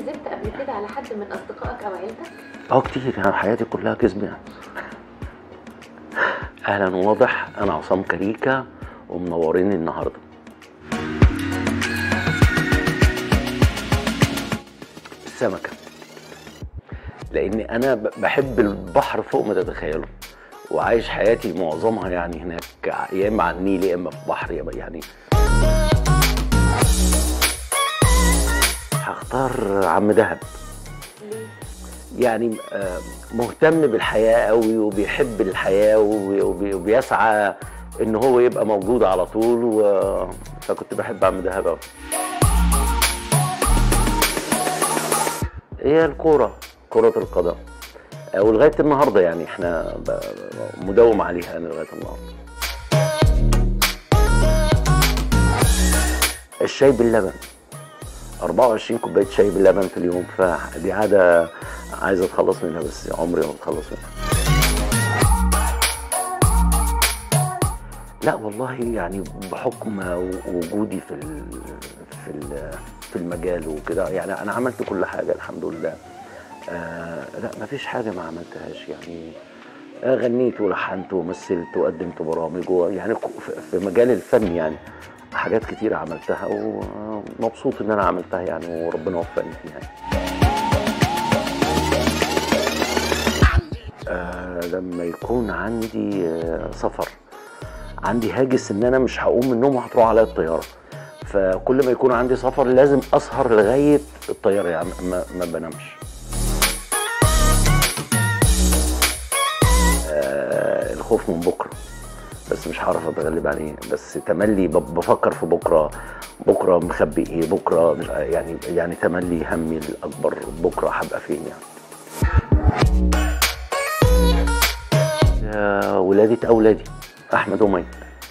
كذبت قبل كده على حد من اصدقائك او عيلتك اه كتير انا حياتي كلها كذب يعني اهلا واضح انا عصام كريكه ومنوريني النهارده السمكه لان انا ب- بحب البحر فوق ما تتخيلوا وعايش حياتي معظمها يعني هناك يا اما على النيل يا اما في بحر يا إما يعني هختار عم دهب ليه؟ يعني آه، مهتم بالحياة قوي وبيحب الحياة وبي- وبي- وبيسعى ان هو يبقى موجود على طول و... فكنت بحب عم دهب قوي هي الكورة كرة القدم آه، ولغاية النهاردة يعني احنا ب... ب- مداوم عليها انا لغاية النهاردة الشاي باللبن 24 كوبايه شاي باللبن في اليوم فدي عاده عايز اتخلص منها بس عمري ما اتخلص منها لا والله يعني بحكم وجودي في ال في ال في المجال وكده يعني انا عملت كل حاجه الحمد لله آه لا ما فيش حاجه ما عملتهاش يعني آه، غنيت ولحنت ومثلت وقدمت برامج و- يعني ك- في- في مجال الفن يعني حاجات كتير عملتها ومبسوط ان انا عملتها يعني وربنا وفقني فيها يعني. آه لما يكون عندي آه سفر عندي هاجس ان انا مش هقوم من النوم وهتروح عليا الطياره فكل ما يكون عندي سفر لازم اسهر لغايه الطياره يعني ما, ما بنامش آه الخوف من بكره بس مش هعرف اتغلب عليه بس تملي ب- بفكر في بكره بكره مخبي ايه بكره مش يعني يعني تملي همي الاكبر بكره هبقى فين يعني يا ولادة اولادي احمد ومي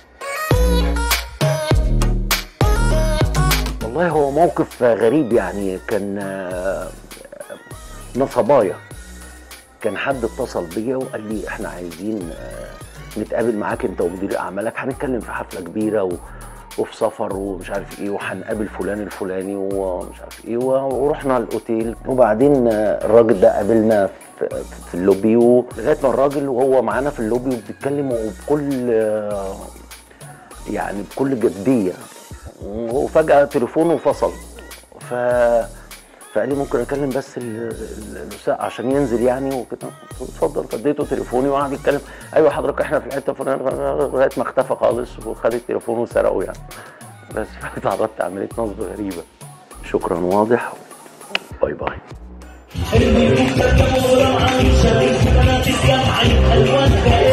والله هو موقف غريب يعني كان آه، نصبايا كان حد اتصل بيا وقال لي احنا عايزين آه، نتقابل معاك انت ومدير اعمالك هنتكلم في حفله كبيره و... وفي سفر ومش عارف ايه وهنقابل فلان الفلاني ومش عارف ايه و- ورحنا الاوتيل وبعدين آه، الراجل ده قابلنا في, في اللوبي ولغايه ما الراجل وهو معانا في اللوبي وبيتكلم وبكل آه، يعني بكل جديه وفجاه تليفونه فصل ف فقال لي ممكن اكلم بس ال- ال- الاستاذ عشان ينزل يعني وكده قلت له اتفضل فاديته تليفوني وقعد يتكلم ايوه حضرتك احنا في الحته الفلانيه لغايه ما اختفى خالص وخد التليفون وسرقه يعني بس اتعرضت عمليه نصب غريبه شكرا واضح باي باي اللي انت تدور عن شريك بنات الجمع الوان